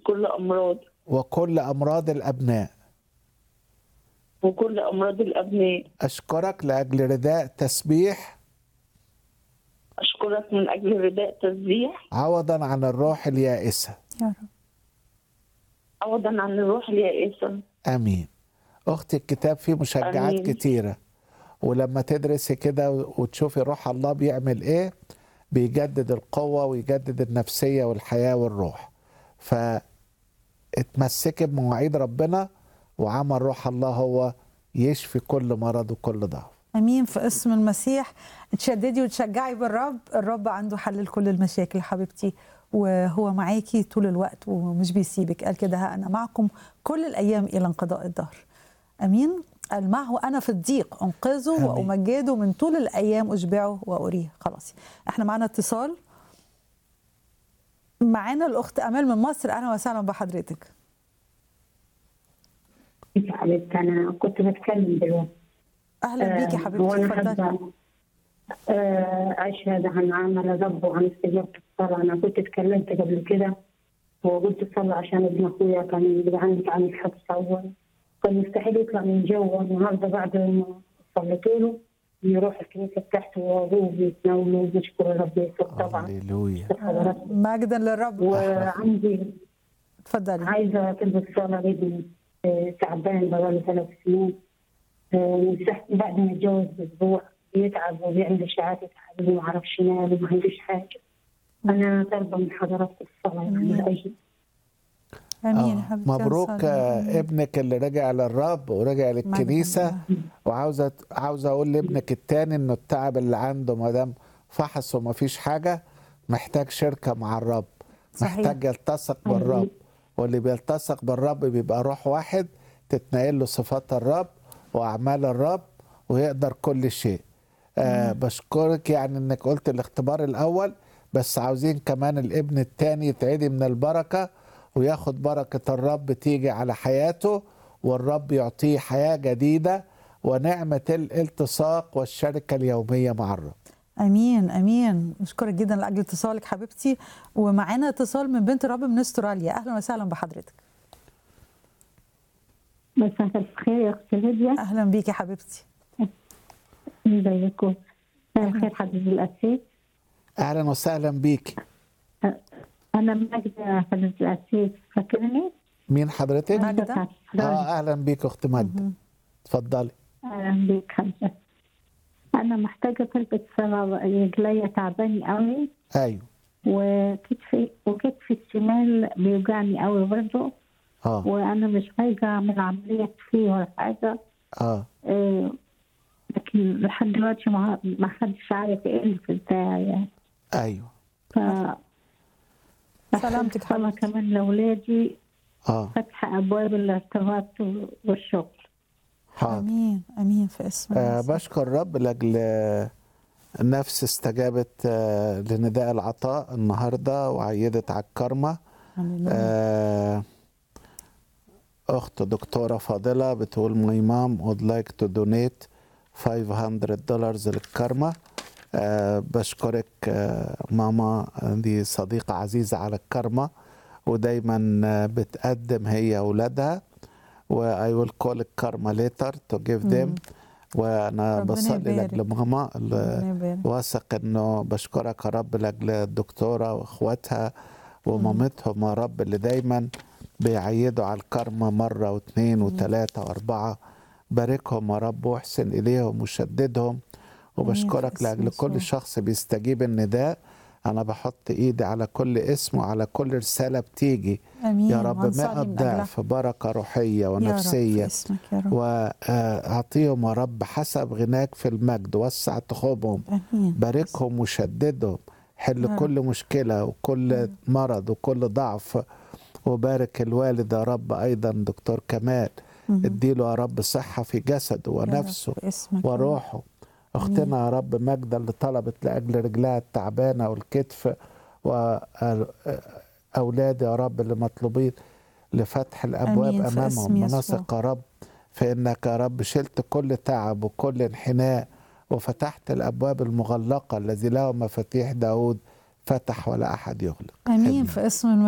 كل أمراض وكل أمراض الأبناء وكل أمراض الأبناء أشكرك لأجل رداء تسبيح أشكرك من أجل رداء تسبيح عوضا عن الروح اليائسة يا رب عوضا عن الروح اليائسة امين اختي الكتاب فيه مشجعات آمين. كتيره ولما تدرسي كده وتشوفي روح الله بيعمل ايه بيجدد القوه ويجدد النفسيه والحياه والروح فاتمسكي بمواعيد ربنا وعمل روح الله هو يشفي كل مرض وكل ضعف امين في اسم المسيح تشددي وتشجعي بالرب الرب عنده حل لكل المشاكل حبيبتي وهو معاكي طول الوقت ومش بيسيبك قال كده ها انا معكم كل الايام الى انقضاء الدهر امين قال معه انا في الضيق انقذه آمين. وامجده من طول الايام اشبعه واريه خلاص احنا معانا اتصال معانا الاخت امال من مصر اهلا وسهلا بحضرتك يا حبيبتي انا كنت بتكلم دلوقتي اهلا بيكي آه، حبيبتي وانا اتفضلي حابه آه، اشهد عن عمل الرب وعن استجابه الصلاه انا كنت اتكلمت قبل كده وقلت صلى عشان ابن اخويا كان عندي عامل حادثه اول كان مستحيل يطلع من جوه النهارده بعد ما صليت له يروح الكنيسه بتاعته وابوه بيتناولوا وبيشكر الرب يسوع طبعا هللويا مجدا للرب وعندي اتفضلي عايزه تلبس صلاه ابني آه، تعبان بقاله ثلاث سنين آه، من ساعة- بعد ما اتجوز باسبوع بيتعب وبيعمل اشاعات يتعب وما اعرفش ينام وما عندوش حاجه انا طالبه من حضراتكم الصلاه يعني لاجل امين آه. حبيبتي مبروك أنصاري. آه، ابنك اللي رجع للرب ورجع للكنيسه وعاوزه عاوزه اقول لابنك التاني انه التعب اللي عنده ما دام فحص وما فيش حاجه محتاج شركه مع الرب صحيح. محتاج يلتصق بالرب واللي بيلتصق بالرب بيبقى روح واحد تتنقل له صفات الرب واعمال الرب ويقدر كل شيء آه بشكرك يعني انك قلت الاختبار الاول بس عاوزين كمان الابن التاني يتعدي من البركه وياخد بركه الرب تيجي على حياته والرب يعطيه حياه جديده ونعمه الالتصاق والشركه اليوميه مع الرب امين امين مشكورة جدا لاجل اتصالك حبيبتي ومعانا اتصال من بنت الرب من استراليا اهلا وسهلا بحضرتك مساء الخير يا اختي ليديا اهلا بيكي حبيبتي ازيكم مساء الخير حبيبي الاسيس اهلا وسهلا بيك انا ماجدة حبيبي الاسيس فاكرني؟ مين حضرتك ماجدة؟ اه اهلا بيك اخت ماجده اتفضلي اهلا بيك حبيبتي انا محتاجه تلبس صلاه رجليا تعباني قوي ايوه وكتفي وكتفي الشمال بيوجعني قوي برضه اه وانا مش عايزه اعمل عمليه فيه ولا حاجه اه إيه، لكن لحد دلوقتي ما ما حدش عارف ايه اللي في البتاع يعني ايوه ف سلامتك صلاة حبيبتي. كمان لاولادي اه فتح ابواب الارتباط والشغل حاضر امين امين في اسم آه المسيح. بشكر الرب لاجل آه، نفس استجابت آه لنداء العطاء النهارده وعيدت على الكرمه هللويا. آه اخت دكتوره فاضله بتقول ماي مام would like to donate 500 دولار للكرمه آه بشكرك آه ماما دي صديقه عزيزه على الكرمه ودايما آه بتقدم هي اولادها و I will call الكرمه later to give them وانا ربنا بصلي يبارك. لاجل ماما ال- ربنا يبارك. واثق انه بشكرك يا رب لاجل الدكتوره واخواتها ومامتهم يا رب اللي دايما بيعيدوا على الكرمه مره واثنين وثلاثه واربعه باركهم يا رب واحسن اليهم وشددهم وبشكرك اسم لاجل كل يسوع. شخص بيستجيب النداء انا بحط ايدي على كل اسم وعلى كل رساله بتيجي امين يا رب وهنصلي مئة من أجلها. ضعف بركه روحيه يا رب في ونفسيه اسمك يا رب واعطيهم يا رب حسب غناك في المجد وسع تخوبهم امين باركهم وشددهم حل يا رب. كل مشكلة وكل مرض وكل ضعف وبارك الوالد يا رب أيضا دكتور كمال اديله يا رب صحة في جسده يا رب ونفسه في اسمك يا رب. وروحه اختنا يا رب ماجدة اللي طلبت لأجل رجلها التعبانة والكتف وأولادي يا رب اللي مطلوبين لفتح الأبواب آمين في اسم أمامهم يسوع. ونثق يا رب فإنك يا رب شلت كل تعب وكل انحناء وفتحت الأبواب المغلقة الذي له مفاتيح داود فتح ولا أحد يغلق امين في اسم